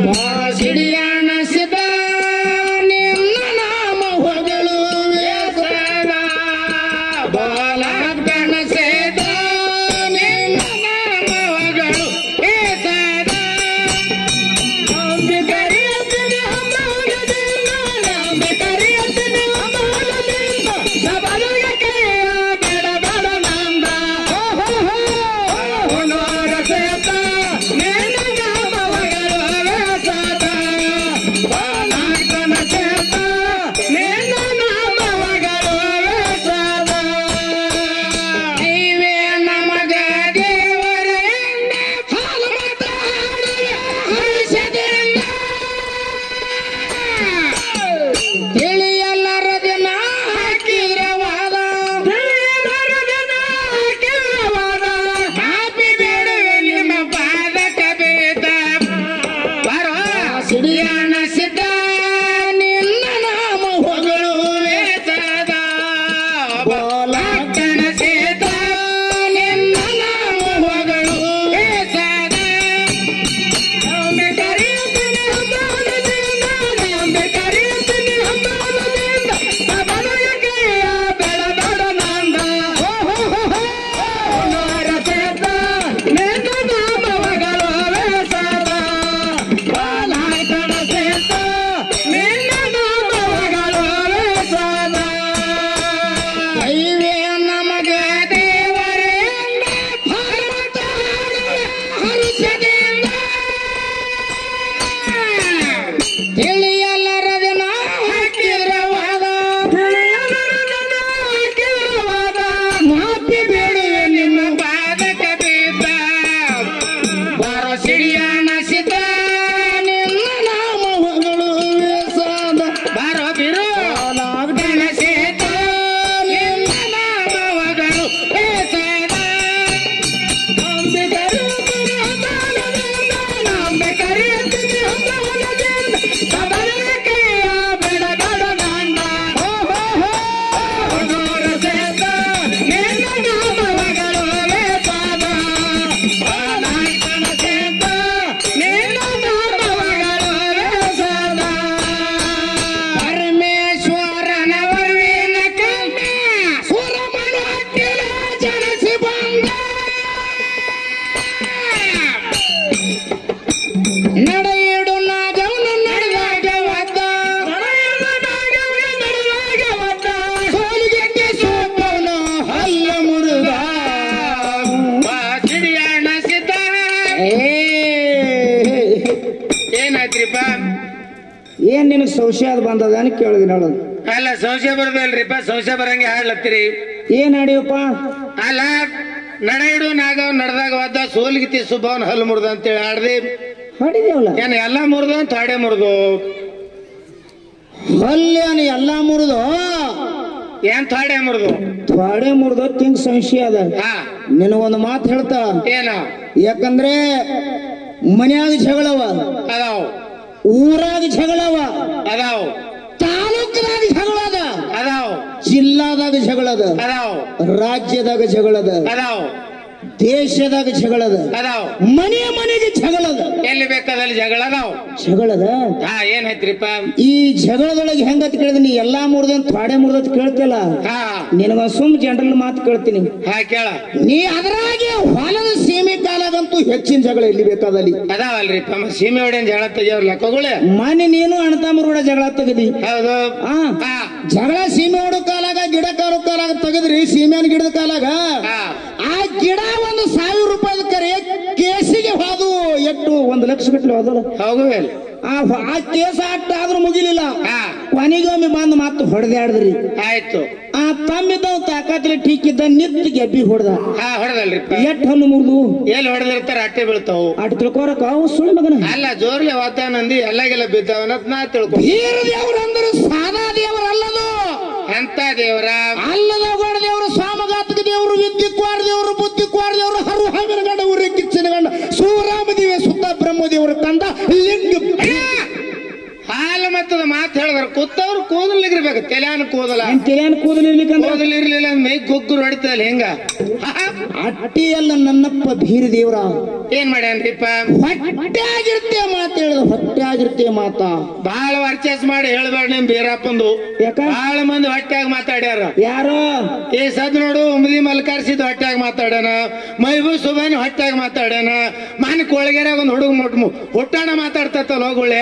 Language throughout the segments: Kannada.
ಸಿಡಿಯಾಣ ಸಿದ ನಿನ್ನ ನಾಮ ಹೊಗಳುವೆ ಸದಾ ಬಾಲ ಗಣಸೇದ ನಿನ್ನ ನಾಮ ಹೊಗಳುವೆ ಸದಾ ಅಂಬಿಕರಿಯತ್ತಿನ ಅಮೋಘದಿಂದ, ಅಂಬಿಕರಿಯತ್ತಿನ ಅಮೋಘದಿಂದ, ಸಬಲಗ ಕೈಯ ಬೇಡ ಬೇಡ ನಂದ. ಹೋ ಹೋ ಹೋ, ಹುಣೋರ ಸೇತ, ನಿನ್ನ ನಾಮಗಳು ಸದ. ಬಾಲಾರ್ಕನ ಸೇತ, ನಿನ್ನ ನಾಮಗಳು ಸದ. ನೀವೇ ನಮಗ ದೇವರಿಂದ ಹಾಲು ಮಾತಾಡುವ ಹರ್ಷದಿಂದ. ತಿಳಿಯಲಾರದ ನಾ ಹಾಕಿದ್ರೆ ವಾದ ತಿಳಿಯಲಾರದ ನಾ ಹಾಕಿದ್ರೆ ವಾದ ಕಾಪಿ ಬೇಡುವೆ ನಿಮ್ಮ ಪಾದಕ ಬೇದ ಬರೋ ಸಿಡಿಯಾಣ ಸಿದ್ಧ ನಿನ್ನ ನಾಮ ಹೊಗಳುವೆ ಸದಾ ಬೋಲಾಟಣ ಸೇತ ನಿನ್ನ ನಾಮ ಹೊಗಳುವೆ ಸದಾ ಅಂಬೆ ಕರೆಯುತ್ತೇನೆ ಹಬ್ಬಾನದಿಂದ, ಅಂಬೆ ಕರೆಯುತ್ತೇನೆ ಹಬ್ಬಾನದಿಂದ, ಸಬಲಯ ಕೈಯ ಬೇಡ ಬೇಡ ನಂದ. ಹೋ ಹೋ ಹೋ ಹೋ, ನೋರ ಸೇತ, ನಿನ್ನ ನಾಮವಗಳುವೆ ಸದಾ. ಬಾಲಾಟಣ ಸೇತ, ನಿನ್ನ ನಾಮವಗಳುವೆ ಸದಾ. ದೈವೇ ನಮಗೆ ದೇವರಿಂದ ಹನುಮತಾಡುವೆ ಹರ್ಷದಿಂದ. ತಿಳಿಯಲಾರದೆ ನಾ ಹಾಕಿದ್ರೆ ವಾದ ತಿಳಿಯಲಾರದೆ ನಾ ಹಾಕಿದ್ರೆ ವಾದ ಮಾಪಿ ಬೇಡುವೆ ನಿಮ್ಮ ಪಾದಕ ಬಿದ್ದ ಬರ ಸಿಡಿಯಾಣ ಸಿದ್ಧ ನಿನ್ನ ನಾಮ ಹೊಗಳುವೆ ಸಾದ ಬರ ಬಿರು ಲಾಗ್ದನ ಸೇತ ನಿನ್ನ ನಾಮ ಹೊಗಳುವೆ ಸಾದ ಅಂಬೆ ಕರೆಯುತ್ತೀನಿ ಹಬ್ಬಾನದಿಂದ, ಅಂಬೆ ಕರೆಯುತ್ತೀನಿ ಹಬ್ಬಾನದಿಂದ, ಸಬಲರ ಕೈಯ ಬೇಡ ಬೇಡ ದಾಂಡ. ಹೋ ಹೋ ಹೋ, ಹೊನ್ನೂರ ಸೇತ, ನಿನ್ನ ನಾಮವಗಳುವೆ ಪಾದ. ಬಾಲಾರ್ಕನ ಸೇತ, ನಿನ್ನ ನಾಮವಗಳುವೆ ಸದಾ. ಪರಮೇಶ್ವರನ ವರುವಿನ ಕನ್ಯೆ, ಸುರಮನು ಹತ್ತಿರ ಜನಿಸಿ ಬಂದ ನಡೆಯಿಡು ನಾಗವನು ನಡೆದಾಗ ಒದ್ದ ನಡೆಯಿಡು ನಾಗವನು ನಡೆದಾಗ ಒದ್ದ ಸೋಲಿಗೆ ಸೋಪವನು ಹಲ್ಲ ಮುರುಗ ಸಿಡಿಯಾಣ ಸಿದ್ಧ ಏನಾಯ್ತ್ರಿಪ್ಪ ಏನ್ ನಿನಗೆ ಸಂಶಯ ಅದು ಬಂದದ ಅಂತ ಕೇಳಿದ್ರಿ ಹೇಳೋದು ಅಲ್ಲ ಸಂಶಯ ಬರ್ದಲ್ರಿಪ್ಪ ಸಂಶಯ ಬರಂಗೆ ಹಾಡ್ಲತ್ತೀರಿ ಏನ್ ಆಡಿಯಪ್ಪ ಅಲ್ಲ ನಡೆಯಿಡು ನಾಗವ್ ನಡೆದಾಗ ಒದ್ದ ಸೋಲಿಗಿತಿ ಸುಬ್ಬವನ್ ಹಲ್ಲು ಮುರ್ದ ಅಂತೇಳಿ ಹಾಡ್ದಿ ಹಾಡಿದೇವಲ್ಲ ಏನ್ ಎಲ್ಲಾ ಮುರಿದು ತಾಡೆ ಮುರಿದು ಹಲ್ಲೇನು ಎಲ್ಲಾ ಮುರಿದು ಏನ್ ತಾಡೆ ಮುರಿದು ಥೋಡೆ ಮುರಿದು ತಿಂಗ್ ಸಂಶಯ ಅದ ಹಾ ನಿನಗೊಂದು ಮಾತು ಹೇಳ್ತಾ ಏನ ಯಾಕಂದ್ರೆ ಮನ್ಯಾಗ ಜಗಳವ ಅದಾವ್ ಊರಾಗ ಜಗಳವ ಅದಾವ್ ತಾಲೂಕದಾಗ ಜಗಳದ ಅದಾವ್ ಜಿಲ್ಲಾದಾಗ ಜಗಳದ ಅದಾವ್ ರಾಜ್ಯದಾಗ ಜಗಳದ ಅದಾವ್ ದೇಶದಾಗ ಜಗಳದ ಅದಾವ್ ಮನೆ ಮನೆಗೆ ಜಗಳದ ಎಲ್ಲಿ ಬೇಕಾದಲ್ಲಿ ಜಗಳ ಅದಾವ್ ಜಗಳದ ಹಾ ಏನ್ ಐತ್ರಿಪ್ಪ ಈ ಜಗಳದೊಳಗೆ ಹೆಂಗತ್ ಕೇಳಿದ ನೀ ಎಲ್ಲಾ ಮುರ್ದಂತ ಥೋಡೆ ಮುರ್ದಂತ ಕೇಳ್ತಿಲ್ಲ ಹಾ ನಿನಗ ಸುಮ್ ಜನರಲ್ ಮಾತು ಕೇಳ್ತೀನಿ ಹಾ ಕೇಳ ನೀ ಅದರಾಗೆ ಹೊಲದ ಸೀಮೆ ಕಾಲಾಗಂತೂ ಹೆಚ್ಚಿನ ಜಗಳ ಎಲ್ಲಿ ಬೇಕಾದಲ್ಲಿ ಅದಾವಲ್ರಿಪ್ಪ ಮತ್ತ್ ಸೀಮೆ ಹೊಡೆಯನ್ ಜಗಳ ತೆಗಿಯವ್ರ ಲೆಕ್ಕಗಳೇ ಮನೆ ನೀನು ಅಣ್ಣತಮ್ಮರು ಜಗಳ ತೆಗದಿ ಹೌದು ಆ ಹಾ ಜಗಳ ಸೀಮೆ ಹೊಡೋ ಕಾಲಾಗ ಗಿಡ ಕಾರೋ ಕಾಲಾಗ ತೆಗದ್ರಿ ಸೀಮೆನ ಗಿಡದ ಕಾಲಾಗ ಹಾ ಆ ಗಿಡ ಒಂದು ಸಾವಿರ ರೂಪಾಯಿ ಕರೆ ಕೇಸಿಗೆ ಹೋದು ಎಷ್ಟು ಒಂದು ಲಕ್ಷ ಬಿಟ್ಲು ಹೋದಲ್ಲ ಹೋಗುವೆಲ್ ಆ ಹೊ- ಆ ಕೇಸ ಅಟ್ಟ ಆದ್ರೂ ಮುಗಿಲಿಲ್ಲ ಹಾ ಕೊನೆಗೊಮ್ಮೆ ಬಂದು ಮತ್ತೆ ಹೊಡೆದಾಡಿದ್ರಿ ಆಯ್ತು ಆ ತಮ್ಮಿದ್ದ ತಾಕತ್ಲೆ ಠೀಕ್ ಇದ್ದ ನಿತ್ ಗೆಬ್ಬಿ ಹೊಡೆದ ಹಾ ಹೊಡೆದಲ್ರಿಪ್ಪ ಎಟ್ ಹಲ್ಲು ಮುರಿದು ಎಲ್ಲಿ ಹೊಡೆದಿರ್ತಾರ ಅಟ್ಟೆ ಬೀಳ್ತಾವು ಅಟ್ ತಿಳ್ಕೊರಕ ಅವು ಸುಳ್ಳು ಮಗನ ಅಲ್ಲ ಜೋರ್ಲೆ ವಾತ ನಂದಿ ಎಲ್ಲಗೆಲ್ಲ ಬಿದ್ದಾವನತ್ ನಾ ತಿಳ್ಕೊ ವೀರ ದೇವರಂದ್ರೆ ಸಾದಾ ದೇವರಲ್ಲದು ಎಂತ ದೇವ್ರ ಅಲ್ಲದ ಗೋಡ ದೇವರು ಸಾಮಘಾತಕ ದೇವರು ವಿದ್ಯೆ ಕ್ವಾರ ದೇವರು ಬುದ್ಧಿ ಕ್ವಾರ ದೇವರು ಹರು ಹಾವಿನ ಗಂಡ ಉರಿ ಕಿಚ್ಚಿನ ಗಂಡ ಸೂರಾಮ ದೇವಿ ಸುತ್ತ ಬ್ರಹ್ಮ ದೇವರ ಕಂದ ಲಿಂಗ ಹಾಲು ಮತ್ತದ ಮಾತು ಹೇಳಿದ್ರ ಕೂತವ್ರು ಕೂದಲಿಗಿರ್ಬೇಕು ತಲೆಯಾನ ಕೂದಲ ಏನ್ ಕೂದಲು ಇರ್ಲಿಕ್ಕಂದ್ರ ಕೂದಲು ಇರ್ಲಿಲ್ಲ ಅಂದ್ ಮೈ ಗುಗ್ಗುರು ಹೊಡಿತದಲ್ಲ ಹೆಂಗ ಅಟ್ಟಿಯಲ್ಲ ನನ್ನಪ್ಪ ಬೀರ ದೇವ್ರ ಏನ್ ಮಾಡ್ಯಾನ್ರಿಪ್ಪ ಹೊಟ್ಟೆ ಆಗಿರ್ತೇ ಮಾತು ಹೇಳಿದ ಹೊಟ್ಟೆ ಆಗಿರ್ತೇ ಮಾತ ಬಹಳ ವರ್ಚಸ್ ಮಾಡಿ ಹೇಳ್ಬೇಡ ನಿಮ್ ಬೀರಪ್ಪಂದು ಯಾಕ ಬಹಳ ಮಂದಿ ಹೊಟ್ಟ್ಯಾಗ ಮಾತಾಡ್ಯಾರ ಯಾರೋ ಈ ಸದ್ ನೋಡು ಉಮ್ದಿ ಮಲ್ಕಾರ್ಸಿದ್ ಹೊಟ್ಟ್ಯಾಗ ಮಾತಾಡ್ಯಾನ ಮೈಬೂ ಸುಬಾನಿ ಹೊಟ್ಟ್ಯಾಗ ಮಾತಾಡ್ಯಾನ ಮಾನ್ ಕೋಳಗೆರೆಗ ಒಂದ್ ಹುಡುಗ ಮುಟ್ ಹುಟ್ಟಾಣ ಮಾತಾಡ್ತತ್ತಲ್ಲ ಹೋಗುಳೆ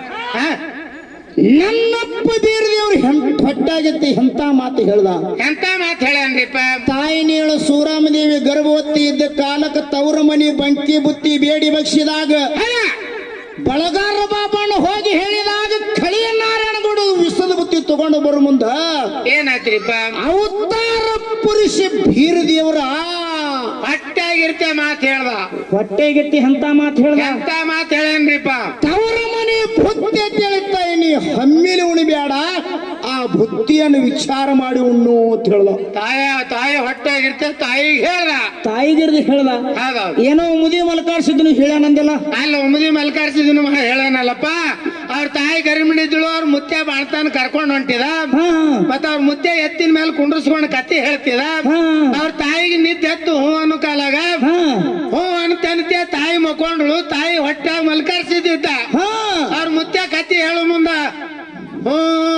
ನನ್ನಪ್ಪ ಬೀರ ದೇವ್ರು ಹೆಂತ ಹೊಟ್ಟೆ ಆಗಿರ್ತಿ ಎಂತ ಮಾತು ಹೇಳ್ದ ಎಂತ ಮಾತ್ ಹೇಳ್ಯಾನ್ರಿಪ್ಪ ತಾಯಿ ನೇಳು ಸೂರಾಮದೇವಿ ಗರ್ಭವತಿ ಇದ್ದ ಕಾಲಕ್ಕೆ ತವರ ಮನಿ ಬಂಕಿ ಬುತ್ತಿ ಬೇಡಿ ಬಗ್ಸಿದಾಗ ಅಲ್ಲ, ಬಳಗಾರ ಬಾಬಣ್ಣ ಹೋಗಿ ಹೇಳಿದಾಗ ಕಳಿಯ ನಾರಾಯಣಗೌಡ ವಿಷದ ಬುತ್ತಿ ತಗೊಂಡು ಬರೋ ಮುಂದ ಏನಾಯ್ತ್ರಿಪ್ಪ ಅವತಾರ ಪುರುಷ ಬೀರ ದೇವ್ರ ಹೊಟ್ಟ್ಯಾಗಿರ್ತೆ ಮಾತ್ ಹೇಳ್ದ ಹೊಟ್ಟೆಗೆತ್ತಿ ಅಂತ ಮಾತು ಹೇಳ್ದ ಎಂತ ಮಾತ್ ಹೇಳ್ಯಾನ್ರಿಪ್ಪ ತವರ ಮನೆ ಬುತ್ತಿ ಅಂತ ಹೇಳ್ತಾ ನೀ ಹಮ್ಮಿಲಿ ಉಣಿಬೇಡ ಆ ಬುತ್ತಿಯನ್ನು ವಿಚಾರ ಮಾಡಿ ಉಣ್ಣು ಅಂತ ಹೇಳ್ದ ತಾಯ ತಾಯಿ ಹೊಟ್ಟ್ಯಾಗಿರ್ತೆ ತಾಯಿಗೆ ಹೇಳ್ದ ತಾಯಿಗಿರ್ದು ಹೇಳ್ದ ಹೌದೌದು ಏನೋ ಮುದಿ ಮಲ್ಕಾಡ್ಸಿದ್ನು ಹೇಳ್ಯಾನಂದಿಲ್ಲ ಅಲ್ಲ ಒಮ್ಮದಿ ಮಲ್ಕಾರ್ಸಿದನು ಹೇಳನಲ್ಲಪ್ಪ ಅವ್ರ ತಾಯಿ ಗರಿಮಿಡಿದ್ದಳು ಅವ್ರ ಮುತ್ಯ ಬಾಣ್ತಾನ ಕರ್ಕೊಂಡ್ ಹೊಂಟಿದ ಹಾ ಮತ್ತ ಅವ್ರ ಮುತ್ಯ ಎತ್ತಿನ ಮೇಲೆ ಕುಂಡ್ರಸ್ಕೊಂಡ್ ಕತ್ತಿ ಹೇಳ್ತಿದ ಹಾ ಅವ್ರ ತಾಯಿಗೆ ನಿದ್ದೆ ಎತ್ತು ಹ್ಞೂ ಅನ್ನೋ ಕಾಲಾಗ ಹಾ ಹ್ಞೂ ಅಂತಂತೆ ತಾಯಿ ಮಕ್ಕೊಂಡ್ಳು ತಾಯಿ ಹೊಟ್ಟೆ ಮಲ್ಕಾರ್ಸಿದ್ದ ಹಾ ಅವ್ರ ಮುತ್ಯ ಕತ್ತಿ ಹೇಳು ಮುಂದ ಹ್ಞೂ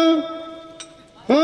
ಹ್ಞೂ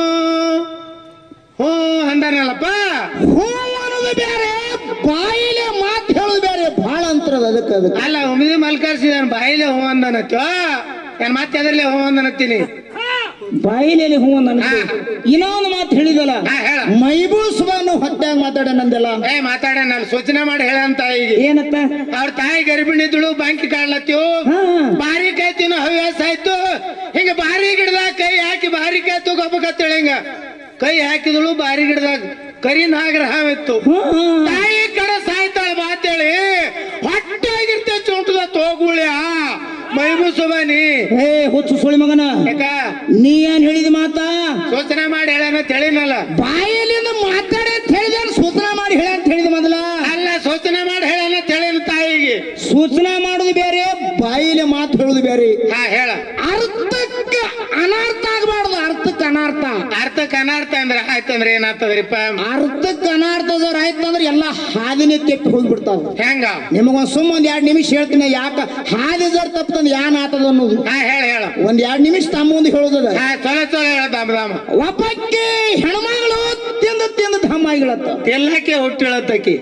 ಹ್ಞೂ ಅಂದಾನಲ್ಲಪ್ಪ ಹೂ ಅನ್ನೋದು ಬೇರೆ ಬಾಯಿಲೆ ಮಾತು ಹೇಳೋದು ಬೇರೆ ಬಹಳ ಅಂತರದ ಅದಕ್ಕೆ ಅದಕ್ಕೆ ಅಲ್ಲ ಒಮ್ಮದಿ ಮಲ್ಕಾರ್ಸಿದ ಬಾಯಿಲೆ ಹ್ಞೂ ಅಂದನತ್ತು ಏನ್ ಮತ್ತೆ ಅದ್ರಲ್ಲೇ ಹ್ಞೂ ಅಂದನತ್ತೀನಿ ಬಾಯಿಲೆ ಹೂ ನನ್ನ ಇನ್ನೊಂದು ಮಾತು ಹೇಳಿದಲ್ಲ ಹಾ ಹೇಳ ಮೈಬೂಸ್ಬಾನು ಹೊಟ್ಟ್ಯಾಗ ಮಾತಾಡನಂದಲ್ಲ ಏ ಮಾತಾಡ ನಾನು ಸೂಚನೆ ಮಾಡಿ ಹೇಳಂತ ತಾಯಿಗೆ ಏನತ್ತ ಅವ್ರ ತಾಯಿ ಗರ್ಭಿಣಿ ಇದ್ದಳು ಬಾಂಕಿ ಕಾಡ್ಲತ್ತೀವು ಹಾ ಬಾರಿ ಕಾಯಿ ತಿನ್ನೋ ಹವ್ಯಾಸ ಆಯ್ತು ಹಿಂಗ ಬಾರಿ ಗಿಡದಾಗ ಕೈ ಹಾಕಿ ಬಾರಿ ಕಾಯಿ ತಗೋಬೇಕತ್ತೇಳಿ ಹಿಂಗ ಕೈ ಹಾಕಿದಳು ಬಾರಿ ಗಿಡದಾಗ ಕರಿ ನಾಗರ ಹಾವಿತ್ತು ಹಾ, ಹಾ. ತಾಯಿ ಕಡೆ ಸಾಯ್ತಾಳ ಮಾತೇಳಿ ಹೊಟ್ಟೆ ಆಗಿರ್ತೆ ಚುಂಟದ ತೋಗುಳ್ಯ ಮೈಬು ಸುಬನಿ ಏ ಹುಚ್ಚು ಸುಳಿ ಮಗನ ಯಾಕ ನೀ ಏನ್ ಹೇಳಿದ ಮಾತಾ ಸೂಚನೆ ಮಾಡಿ ಹೇಳನ ತಿಳಿನಲ್ಲ ಬಾಯಲ್ಲಿಂದ ಮಾತಾಡ ಅಂತ ಹೇಳಿದ ಸೂಚನಾ ಮಾಡಿ ಹೇಳ ಅಂತ ಹೇಳಿದ ಮೊದಲ ಅಲ್ಲ ಸೂಚನೆ ಮಾಡಿ ಹೇಳನ ತಿಳಿನ ತಾಯಿಗೆ ಸೂಚನಾ ಮಾಡೋದು ಬೇರೆ ಬಾಯಿಲೆ ಮಾತು ಹೇಳೋದು ಬೇರೆ ಹಾ ಹೇಳ ಅರ್ಥಕ್ಕೆ ಅನರ್ಥ ಆಗಬಾರ್ದು ಅರ್ಥಕ್ಕೆ ಅನರ್ಥ ಅರ್ಥಕ್ಕೆ ಅನರ್ಥ ಅಂದ್ರೆ ಆಯ್ತಂದ್ರೆ ಏನಾಗ್ತದ್ರಿಪ್ಪ ಅರ್ಥಕ್ಕೆ ಅನರ್ಥದವ್ರು ಆಯ್ತು ಅಂದ್ರೆ ಎಲ್ಲ ಹಾದಿನೇ ತೆಪ್ಪಿ ಹೋಗ್ಬಿಡ್ತಾವ ಹೆಂಗ ನಿಮಗೊಂದ್ ಸುಮ್ಮ ಒಂದ್ ಎರಡ್ ನಿಮಿಷ ಹೇಳ್ತೀನಿ ಯಾಕ ಹಾದಿ ಜರ್ ತಪ್ಪಂದ್ ಯಾನ್ ಆತದ ಅನ್ನೋದು ಹಾ ಹೇಳ ಹೇಳ ಒಂದ್ ಎರಡ್ ನಿಮಿಷ ತಮ್ಮ ಮುಂದೆ ಹೇಳೋದದ ಹಾ ಚಲೋ ಚಲೋ ಹೇಳ ದಾಮ ದಾಮ ಒಬ್ಬಕ್ಕೆ ಹೆಣ್ಮಗಳು ತಿಂದ ತಿಂದ ಧಮ್ಮಾಗಿಳತ್ತ ಎಲ್ಲಕ್ಕೆ ಹುಟ್ಟಿಳತ್ತಕ್ಕಿ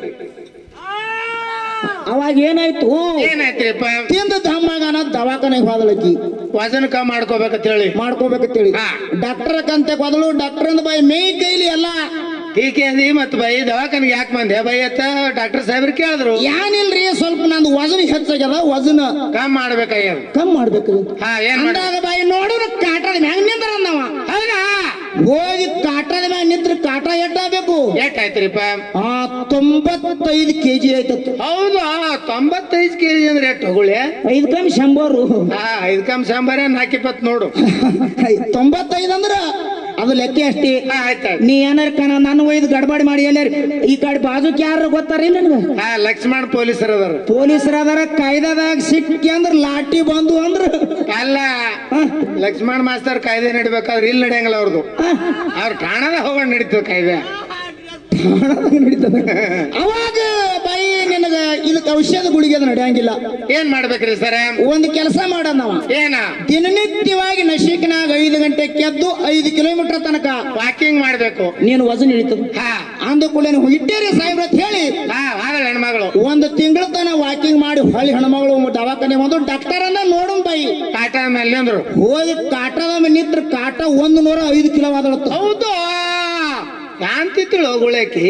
ಅವಾಗ ಏನಾಯ್ತು ಏನಾಯ್ತ್ರಿಪ್ಪ ತಿಂದ ಧಮ್ಮಾಗನ ದವಾಖಾನೆಗೆ ಹೋದಳಕಿ ವಜನ ಕಮ್ಮಿ ಮಾಡ್ಕೋಬೇಕಂತ ಹೇಳಿ ಮಾಡ್ಕೋಬೇಕಂತೇಳಿ ಹಾ. ಡಾಕ್ಟರ್ ಕಂತೆ ಹೋದಳು ಡಾಕ್ಟರ್ ಅಂದ ಬಾಯಿ ಮೇ ಕೈಲಿ ಎಲ್ಲ ಟೀಕೆ ಅಂದಿ ಮತ್ ಬೈ ದವಾಖಾನಿಗೆ ಯಾಕೆ ಬಂದೆ ಬೈ ಅತ್ತ ಡಾಕ್ಟರ್ ಸಾಹೇಬ್ರು ಕೇಳಿದ್ರು ಏನಿಲ್ರಿ ಸ್ವಲ್ಪ ನಂದು ವಜನ ಹೆಚ್ಚಾಗ್ಯದ ವಜನ ಕಮ್ಮಿ ಮಾಡ್ಬೇಕಾಗ್ಯದ ಕಮ್ಮಿ ಮಾಡ್ಬೇಕು ಹಾ ಏನ್ ಮಾಡ ಅಂದಾಗ ಬಾಯಿ ನೋಡಿದ್ರ ಕಾಟದ ಮ್ಯಾಗ ನಿಂದ್ರ ಅಂದವ ಹೌದಾ ಹೋಗಿ ಕಾಟದ ಮ್ಯಾಗ ನಿಂತ್ರ ಕಾಟ ಎಟ್ಟಾಗಬೇಕು ಎಷ್ಟ್ ಆಯ್ತ್ರಿಪ್ಪ ಆ ತೊಂಬತ್ತೈದು ಕೆಜಿ ಆಯ್ತತ್ತು ಹೌದಾ ತೊಂಬತ್ತೈದು ಕೆಜಿ ಅಂದ್ರೆ ಎಷ್ಟು ತಗೊಳ್ಳಿ ಐದು ಕಮ್ಮಿ ಶಂಬರು ಹಾ ಐದ್ ಕಮ್ ಸಾಂಬಾರ ನಾಲ್ಕಿಪ್ಪತ್ ನೋಡು ತೊಂಬತ್ತೈದು ಅಂದ್ರ ಅದು ಲೆಕ್ಕ ಅಷ್ಟೇ ಹಾ ಆಯ್ತಾಯ್ತು ನೀ ಏನಾರ ಕಣ ನನ್ನ ಒಯ್ದು ಗಡ್ಬಾಡಿ ಮಾಡಿ ಎಲ್ಲಾರ ಈ ಕಡೆ ಬಾಜುಕ್ ಯಾರು ಗೊತ್ತಾರಿಲ್ಲ ನನಗ ಹಾ ಲಕ್ಷ್ಮಣ್ ಪೊಲೀಸರು ಅದಾರ ಪೊಲೀಸರ ಅದಾರ ಕಾಯ್ದಾದಾಗ ಸಿಕ್ಕಿ ಅಂದ್ರ ಲಾಠಿ ಬಂದು ಅಂದ್ರ ಅಲ್ಲ ಹ, ಲಕ್ಷ್ಮಣ್ ಮಾಸ್ತರ್ ಕಾಯ್ದೆ ನಡಿಬೇಕಾದ್ರೆ ಇಲ್ಲಿ ನಡೆಯಂಗಿಲ್ಲ ಅವ್ರದ್ದು ಹ, ಅವ್ರ ಠಾಣದ ಹೋಗೊಂಡ್ ನಡೀತದ ಕಾಯ್ದೆ ಪ್ರಾಣದಾಗ ನಡೀತದ. ಅವಾಗ ಬಾಯಿ ನಿನಗ ಇದಕ್ಕೆ ಔಷಧ ಗುಳಿಗೆ ಅದು ನಡೆಯಂಗಿಲ್ಲ ಏನ್ ಮಾಡ್ಬೇಕ್ರಿ ಸರ ಒಂದು ಕೆಲಸ ಮಾಡನವ ಏನ ದಿನನಿತ್ಯವಾಗಿ ನಶೀಕನಾಗ ಐದು ಗಂಟೆ ಕೆದ್ದು ಐದು ಕಿಲೋಮೀಟರ್ ತನಕ ವಾಕಿಂಗ್ ಮಾಡ್ಬೇಕು ನೀನು ವಜನ್ ಇಳಿತದ ಹಾ ಅಂದ ಕೂಡಲೇ ಇಟ್ಟೇರಿ ಸಾಹೇಬ್ರ ಅಂತ ಹೇಳಿ ಹಾ ಆದಳ ಹೆಣ್ಮಗಳು ಒಂದು ತಿಂಗಳ ತನ ವಾಕಿಂಗ್ ಮಾಡಿ ಹೊಳ್ಳಿ ಹೆಣ್ಮಗಳು ದವಾಖಾನೆ ಒಂದು ಡಾಕ್ಟರ್ ಅನ್ನ ನೋಡು ಬಾಯಿ ಕಾಟ ಮೇಲೆ ಅಂದ್ರು ಹೋಗಿ ಕಾಟದ ಮೇಲೆ ನಿಂತ್ರ ಕಾಟ ಒಂದು ನೂರ ಐದು ಕಿಲೋ ಆದಳತ್ತ ಹೌದು ಯಾಂತಿತ್ತಳು ಗುಳಕಿ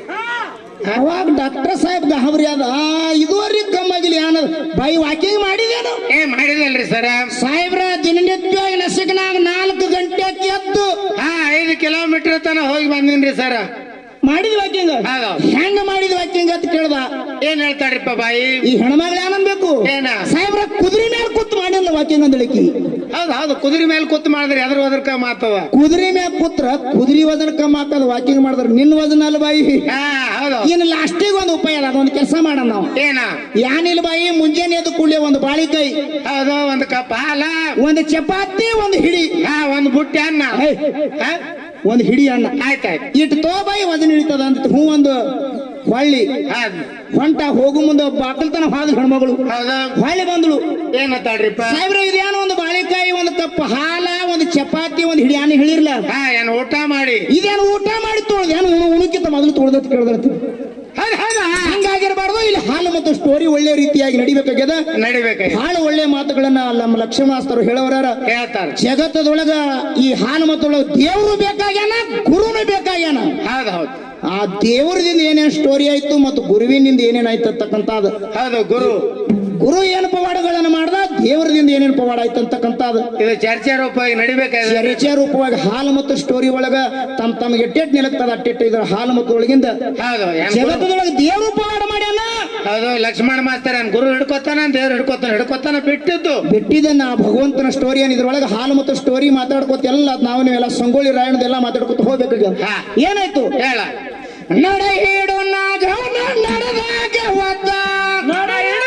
ಅವಾಗ ಡಾಕ್ಟರ್ ಸಾಹೇಬ್ ಗಾಬರಿ ಅದ ಇದುವರೆಗೆ ಕಮ್ಮಾಗಿಲ್ಲ ಏನದ ಬಾಯಿ ವಾಕಿಂಗ್ ಮಾಡಿದೇನು ಏ ಮಾಡಿದಲ್ರಿ ಸರ ಸಾಹೇಬ್ರ ದಿನನಿತ್ಯವಾಗಿ ನಶಕನಾಗ ನಾಲ್ಕು ಗಂಟೆ ಎದ್ದು ಹಾ ಐದು ಕಿಲೋಮೀಟರ್ ತನ ಹೋಗಿ ಬಂದಿನ್ರಿ ಸರ ಮಾಡಿದ ವಾಕಿಂಗ್ ಹೌದು ಹೆಂಗ ಮಾಡಿದ ವಾಕಿಂಗ್ ಅಂತ ಕೇಳ್ದ ಏನ್ ಹೇಳ್ತಾಡ್ರಿಪ್ಪ ಬಾಯಿ ಈ ಹೆಣ್ಮಗಳು ಏನನ್ಬೇಕು ಏನ ಸಾಹೇಬ್ರ ಕುದುರೆ ಮೇಲೆ ಕೂತ್ ಮಾಡಿಲ್ಲ ವಾಕಿಂಗ್ ಅಂದಳಿಕಿ ಹೌದು ಹೌದು ಕುದುರೆ ಮೇಲೆ ಕೂತ್ ಮಾಡಿದ್ರೆ ಎದ್ರ ಹೋದ್ರಕ ಮಾತವ ಕುದುರೆ ಮ್ಯಾಗ ಕೂತ್ರ ಕುದುರೆ ವಜನ ಕಮ್ಮಿ ಹಾಕದ ವಾಕಿಂಗ್ ಮಾಡಿದ್ರ ನಿನ್ನ ವಜನ ಅಲ್ಲ ಬಾಯಿ ಹಾ ಹೌದು ಇನ್ನು ಲಾಸ್ಟಿಗೆ ಒಂದು ಉಪಾಯ ಅದ ಅದೊಂದು ಕೆಲಸ ಮಾಡೋಣ ನಾವು ಏನ ಯಾನಿಲ್ಲ ಬಾಯಿ ಮುಂಜಾನೆ ಎದ್ದು ಕೂಡಲೇ ಒಂದು ಬಾಳಿಕಾಯಿ ಹೌದು ಒಂದ್ ಕಪ್ ಹಾಲ ಒಂದು ಚಪಾತಿ ಒಂದು ಹಿಡಿ ಹಾ ಒಂದ್ ಬುಟ್ಟಿ ಅನ್ನ ಹೇ, ಹಾ? ಒಂದು ಹಿಡಿ ಅನ್ನ ಆಯ್ತಾಯ್ತು ಇಟ್ಟು ತೋ ಬಾಯಿ ವಜನ ಹಿಡಿತದ ಅಂತ ಹ್ಞೂ ಒಂದು ಹೊಳ್ಳಿ ಹೌದ್ ಹೊಂಟ ಹೋಗು ಮುಂದೆ ಬಾಕಲ್ತನ ಹಾದ ಹೆಣ್ಮಗಳು ಹೌದಾ ಹೊಳ್ಳಿ ಬಂದಳು ಏನತ್ತಾಳ್ರಿಪ್ಪ ಸಾಹೇಬ್ರ ಇದೇನು ಒಂದು ಬಾಳೆಕಾಯಿ ಒಂದು ಕಪ್ ಹಾಲ ಒಂದು ಚಪಾತಿ ಒಂದು ಹಿಡಿಯಾನ ಹೇಳಿರ್ಲ ಹಾ ಏನ್ ಊಟ ಮಾಡಿ ಇದೇನು ಊಟ ಮಾಡಿ ತೊಳ್ದು ಏನು ಉಣು ಉಣಕ್ಕಿಂತ ಮೊದಲು ತೊಳ್ದತ್ ಕೇಳ್ದತ್ ಹೌದ್ ಹೌದಾ ಹಂಗಾಗಿರಬಾರ್ದು ಇಲ್ಲಿ ಹಾಲು ಮತ್ತು ಸ್ಟೋರಿ ಒಳ್ಳೆ ರೀತಿಯಾಗಿ ನಡಿಬೇಕಾಗ್ಯದ ನಡಿಬೇಕ ಬಹಳ ಒಳ್ಳೆ ಮಾತುಗಳನ್ನ ನಮ್ಮ ಲಕ್ಷ್ಮಣಾಸ್ತರು ಹೇಳೋರ ಹೇಳ್ತಾರ ಜಗತ್ತದೊಳಗ ಈ ಹಾಲು ಮತ್ತು ದೇವರು ಬೇಕಾಗ್ಯಾನ ಗುರುನು ಬೇಕಾಗ್ಯಾನ ಹೌದ್ ಹೌದ್ ಆ ದೇವರದಿಂದ ಏನೇನ್ ಸ್ಟೋರಿ ಆಯ್ತು ಮತ್ತು ಗುರುವಿನಿಂದ ಏನೇನಾಯ್ತು ಅಂತಕ್ಕಂಥದ್ದು ಹೌದು ಗುರು ಗುರು ಏನು ಪವಾಡಗಳನ್ನ ಮಾಡ್ದ ದೇವರದಿಂದ ಏನೇನು ಪವಾಡ ಆಯ್ತು ಅಂತಕ್ಕಂಥದ್ದು ಇದು ಚರ್ಚೆ ರೂಪವಾಗಿ ನಡಿಬೇಕಾದ್ರೆ ಚರಿಚೆ ರೂಪವಾಗಿ ಹಾಲು ಮತ್ತು ಸ್ಟೋರಿ ಒಳಗ ತಮ್ ತಮಗೆ ಎಟ್ಟೆಟ್ ನಿಲಕ್ತದ ಅಟ್ಟೆಟ್ ಇದ್ರ ಹಾಲು ಮತ್ತು ಒಳಗಿಂದ ಹೌದು ಏನ್ ಗುರು? ಜಗತ್ತದೊಳಗ ದೇವರು ಪವಾಡ ಮಾಡ್ಯಾನ ಹೌದು ಲಕ್ಷ್ಮಣ ಮಾಸ್ತರ ಏನ್ ಗುರು ಹಿಡ್ಕೊತಾನ ದೇವ್ರು ಹಿಡ್ಕೊತಾನ ಹಿಡ್ಕೊತಾನ ಬಿಟ್ಟಿದ್ದು ಬಿಟ್ಟಿದ್ದನ್ನ ಆ ಭಗವಂತನ ಸ್ಟೋರಿ ಏನ್ ಇದ್ರೊಳಗೆ ಹಾಲು ಮತ್ತು ಸ್ಟೋರಿ ಮಾತಾಡ್ಕೋತ ಎಲ್ಲ ನಾವು ನೀವೆಲ್ಲ ಸಂಗೊಳ್ಳಿ ರಾಯಣದೆಲ್ಲ ಮಾತಾಡ್ಕೋತ ಹೋಗ್ಬೇಕು ಹಾ. ಏನಾಯ್ತು ಹೇಳ ನಡ ಹಿಡು ನಾಗವನ ನಡೆದಾಗ ಒದ್ದ ನೋಡ